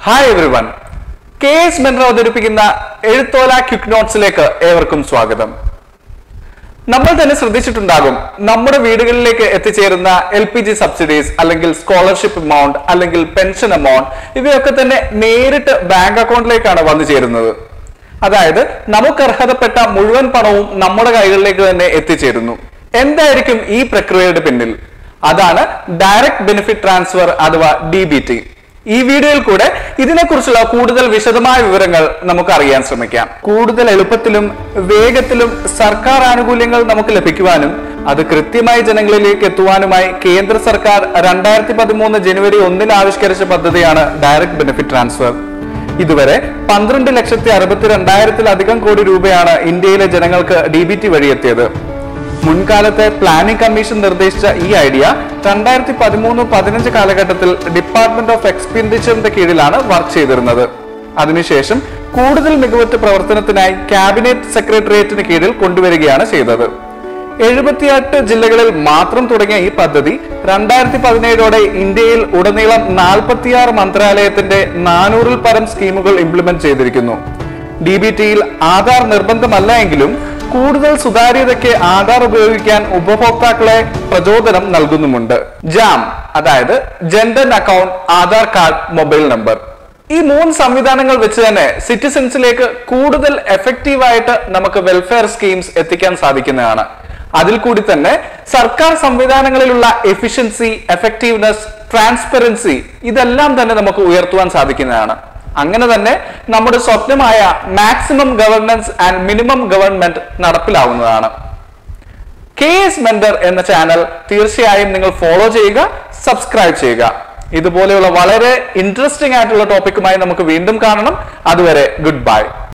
hi everyone K S mentor അവതരിപ്പിക്കുന്ന എഴുത്തോല quick നോട്ട്സിലേക്ക് ഏവർക്കും സ്വാഗതം നമ്മൾ തന്നെ ശ്രദ്ധിച്ചിട്ടുണ്ടാകും നമ്മുടെ വീടുകളിലേക്ക് എത്തിച്ചേരുന്ന എൽ പി ജി സബ്സിഡീസ് അല്ലെങ്കിൽ സ്കോളർഷിപ്പ് എമൗണ്ട് അല്ലെങ്കിൽ പെൻഷൻ എമൗണ്ട് ഇവയൊക്കെ തന്നെ നേരിട്ട് ബാങ്ക് അക്കൗണ്ടിലേക്കാണ് വന്നു ചേരുന്നത് അതായത് നമുക്ക് അർഹതപ്പെട്ട മുഴുവൻ പണവും നമ്മുടെ കൈകളിലേക്ക് തന്നെ എത്തിച്ചേരുന്നു എന്തായിരിക്കും ഈ പ്രക്രിയയുടെ പിന്നിൽ അതാണ് ഡയറക്റ്റ് ബെനിഫിറ്റ് ട്രാൻസ്ഫർ അഥവാ ഡി ബി ടി ഈ വീഡിയോയിൽ കൂടെ ഇതിനെക്കുറിച്ചുള്ള കൂടുതൽ വിശദമായ വിവരങ്ങൾ നമുക്ക് അറിയാൻ ശ്രമിക്കാം കൂടുതൽ എളുപ്പത്തിലും വേഗത്തിലും സർക്കാർ ആനുകൂല്യങ്ങൾ നമുക്ക് ലഭിക്കുവാനും അത് കൃത്യമായി ജനങ്ങളിലേക്ക് എത്തുവാനുമായി കേന്ദ്ര സർക്കാർ രണ്ടായിരത്തി പതിമൂന്ന് ജനുവരി ഒന്നിന് ആവിഷ്കരിച്ച പദ്ധതിയാണ് ഡയറക്റ്റ് ബെനിഫിറ്റ് ട്രാൻസ്ഫർ ഇതുവരെ പന്ത്രണ്ട് ലക്ഷത്തി അറുപത്തി രണ്ടായിരത്തിലധികം കോടി രൂപയാണ് ഇന്ത്യയിലെ ജനങ്ങൾക്ക് ഡി ബി ടി വഴി എത്തിയത് മുൻകാലത്തെ പ്ലാനിംഗ് കമ്മീഷൻ നിർദ്ദേശിച്ച ഈ ഐഡിയ രണ്ടായിരത്തി പതിമൂന്ന് പതിനഞ്ച് കാലഘട്ടത്തിൽ ഡിപ്പാർട്ട്മെന്റ് ഓഫ് എക്സ്പെൻഡിച്ചറിന്റെ കീഴിലാണ് വർക്ക് ചെയ്തിരുന്നത് അതിനുശേഷം കൂടുതൽ മികവുറ്റ പ്രവർത്തനത്തിനായി ക്യാബിനറ്റ് സെക്രട്ടേറിയറ്റിന് കീഴിൽ കൊണ്ടുവരികയാണ് ചെയ്തത് എഴുപത്തിയെട്ട് ജില്ലകളിൽ മാത്രം തുടങ്ങിയ ഈ പദ്ധതി രണ്ടായിരത്തി പതിനേഴോടെ ഇന്ത്യയിൽ ഉടനീളം നാൽപ്പത്തിയാറ് മന്ത്രാലയത്തിന്റെ നാനൂറിൽ പരം സ്കീമുകൾ ഇംപ്ലിമെന്റ് ചെയ്തിരിക്കുന്നു ഡി ബി ടിയിൽ ആധാർ നിർബന്ധമല്ല എങ്കിലും കൂടുതൽ സുതാര്യതയ്ക്ക് ആധാർ ഉപയോഗിക്കാൻ ഉപഭോക്താക്കളെ പ്രചോദനം നൽകുന്നുമുണ്ട് ജാം അതായത് Jan Dhan account Aadhaar card mobile number ഈ മൂന്ന് സംവിധാനങ്ങൾ വെച്ച് തന്നെ സിറ്റിസൺസിലേക്ക് കൂടുതൽ എഫക്റ്റീവായിട്ട് നമുക്ക് വെൽഫെയർ സ്കീംസ് എത്തിക്കാൻ സാധിക്കുന്നതാണ് അതിൽ കൂടി തന്നെ സർക്കാർ സംവിധാനങ്ങളിലുള്ള എഫിഷ്യൻസി എഫക്റ്റീവ്നെസ് ട്രാൻസ്പെറൻസി ഇതെല്ലാം തന്നെ നമുക്ക് ഉയർത്തുവാൻ സാധിക്കുന്നതാണ് അങ്ങനെ തന്നെ നമ്മുടെ സ്വപ്നമായ maximum governance and minimum government നടപ്പിലാവുന്നതാണ് കെ എസ് മെന്റർ എന്ന ചാനൽ തീർച്ചയായും നിങ്ങൾ ഫോളോ ചെയ്യുക സബ്സ്ക്രൈബ് ചെയ്യുക ഇതുപോലെയുള്ള വളരെ ഇൻട്രസ്റ്റിംഗ് ആയിട്ടുള്ള ടോപ്പിക്കുമായി നമുക്ക് വീണ്ടും കാണണം അതുവരെ ഗുഡ് ബൈ